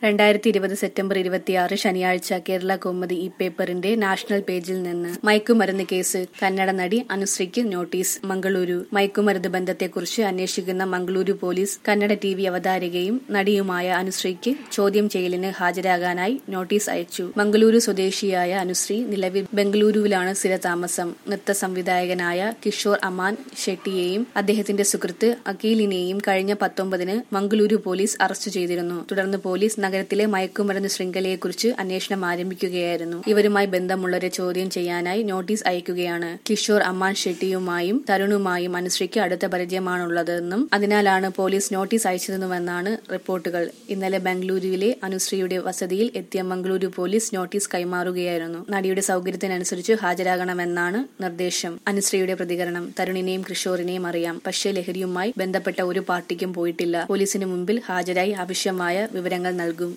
രണ്ടായിരത്തി ഇരുപത് സെപ്റ്റംബർ ഇരുപത്തിയാറ് ശനിയാഴ്ച കേരള കൗമുദി ഈ പേപ്പറിന്റെ നാഷണൽ പേജിൽ നിന്ന് മയക്കുമരുന്ന് കേസ് കന്നഡ നടി അനുശ്രീക്ക് നോട്ടീസ് മംഗളൂരു മയക്കുമരുന്ന് ബന്ധത്തെക്കുറിച്ച് അന്വേഷിക്കുന്ന Mangaluru police Kannada T V അവതാരകയും നടിയുമായ അനുശ്രീക്ക് ചോദ്യം ചെയ്യലിന് ഹാജരാകാനായി നോട്ടീസ് അയച്ചു മംഗളൂരു സ്വദേശിയായ അനുശ്രീ നിലവിൽ ബംഗളൂരുവിലാണ് സ്ഥിരതാമസം നൃത്ത സംവിധായകനായ കിഷോർ അമാൻ ഷെട്ടിയെയും അദ്ദേഹത്തിന്റെ സുഹൃത്ത് അഖീലിനെയും കഴിഞ്ഞ പത്തൊമ്പതിന് മംഗളൂരു പോലീസ് അറസ്റ്റ് ചെയ്തിരുന്നു തുടർന്ന് പോലീസ് നഗരത്തിലെ മയക്കുമരുന്ന് ശൃംഖലയെക്കുറിച്ച് അന്വേഷണം ആരംഭിക്കുകയായിരുന്നു ഇവരുമായി ബന്ധമുള്ളവരെ ചോദ്യം ചെയ്യാനായി നോട്ടീസ് അയക്കുകയാണ് കിഷോർ അമ്മാൻ ഷെട്ടിയുമായും തരുണുമായും അനുശ്രീക്ക് അടുത്ത പരിചയമാണുള്ളതെന്നും അതിനാലാണ് പോലീസ് നോട്ടീസ് അയച്ചതെന്നുമെന്നാണ് റിപ്പോർട്ടുകൾ ഇന്നലെ ബംഗളൂരുവിലെ അനുശ്രീയുടെ വസതിയിൽ എത്തിയ മംഗളൂരു പോലീസ് നോട്ടീസ് കൈമാറുകയായിരുന്നു നടിയുടെ സൗകര്യത്തിനനുസരിച്ച് ഹാജരാകണമെന്നാണ് നിർദ്ദേശം അനുശ്രീയുടെ പ്രതികരണം തരുണിനെയും കിഷോറിനെയും അറിയാം പക്ഷേ ലഹരിയുമായി ബന്ധപ്പെട്ട ഒരു പാർട്ടിക്കും പോയിട്ടില്ല പോലീസിന് മുമ്പിൽ ഹാജരായി ആവശ്യമായ വിവരങ്ങൾ നൽകും